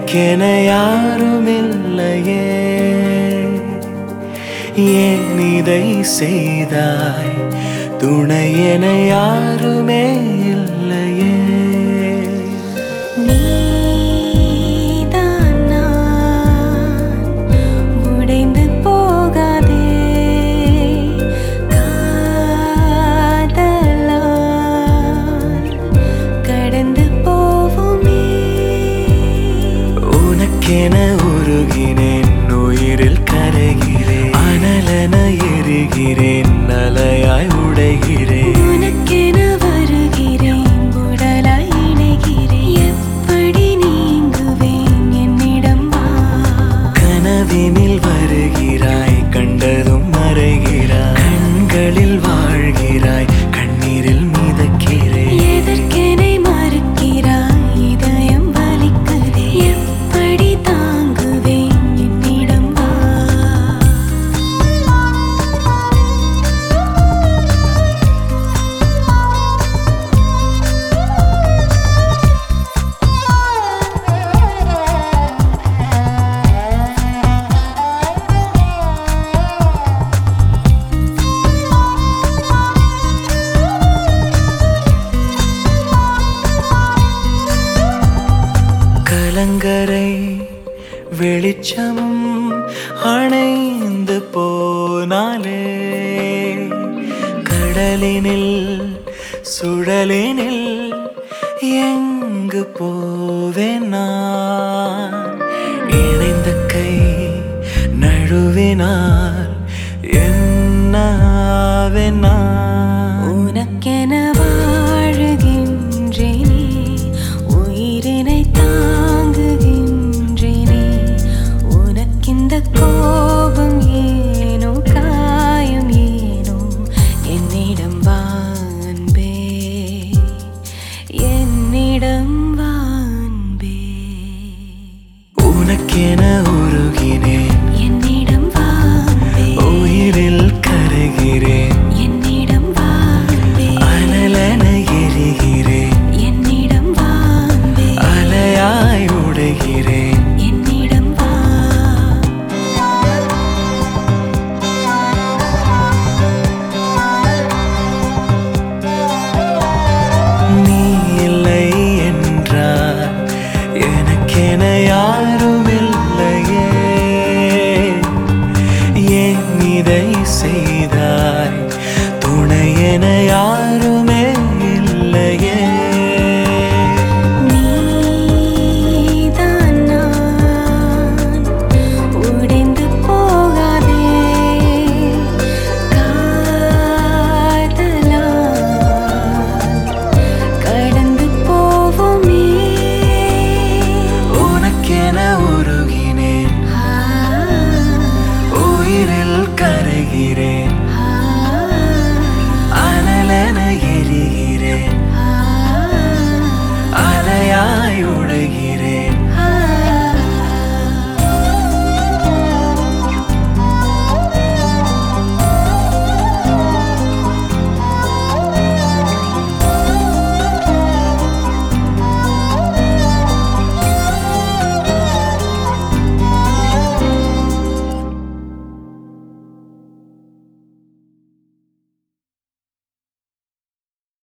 உனக்கென யாரும் இல்லையே ஏன் இதை செய்தாய் துணை என யாருமே இல்லையே நீதான் நான் உடைந்து போகாதே காதலால் கடந்து போவோமே உனக்கென உருகினேன் உயிரில் கரைகிறேன் அனலென எரிகிறேன் அலையாய் உடைகிறேன் உனக்கென வருகிறேன் உடலாய் இணைகிறேன் எப்படி நீங்குவேன் என்னிடம் வா கனவினில் வருகிறாய் கண்டதும் மறைகிறாய் கண்களில் வாழ்கிறாய் கண்ணீரில் மிதக்கிறேன் எதற்கெனை மறுக்கிறாய் இதயம் வலிக்குதே எப்படி தாங்குவேன் என்னிடம் வா கலங்கரை வெளிச்சம் அணைந்து போனாலே கடலினில் சுழலினில் எங்கு போவேன் நான் இணைந்த கை நழுவினால் என்னாவேன் நான் உனக்கென வாழுகின்றேனே உயிரினை தாங்குகின்றேனே உனக்கிந்த கோபம் ஏனோ காயம் ஏனோ என்னிடம் வா அன்பே என்னிடம் வா அன்பே உனக்கென உருகினேன் என்னிடம் வா அன்பே உயிரில் கரைகிறேன் என்னிடம் வா அன்பே அனலென எரிகிறேன் என்னிடம் வா அன்பே அலையாய் உடைகிறேன் என்னிடம் வா நீ இல்லை என்றால் எனக்கென யாரும் இல்லையே ஏன் இதை செய்தாய் துணை என யாருமே இல்லையே நீதான் நான் உடைந்து போகாதே காதலால் கடந்து போவோமே உனக்கென உருகினேன் ஆ உயிரில் கரைகிறேன்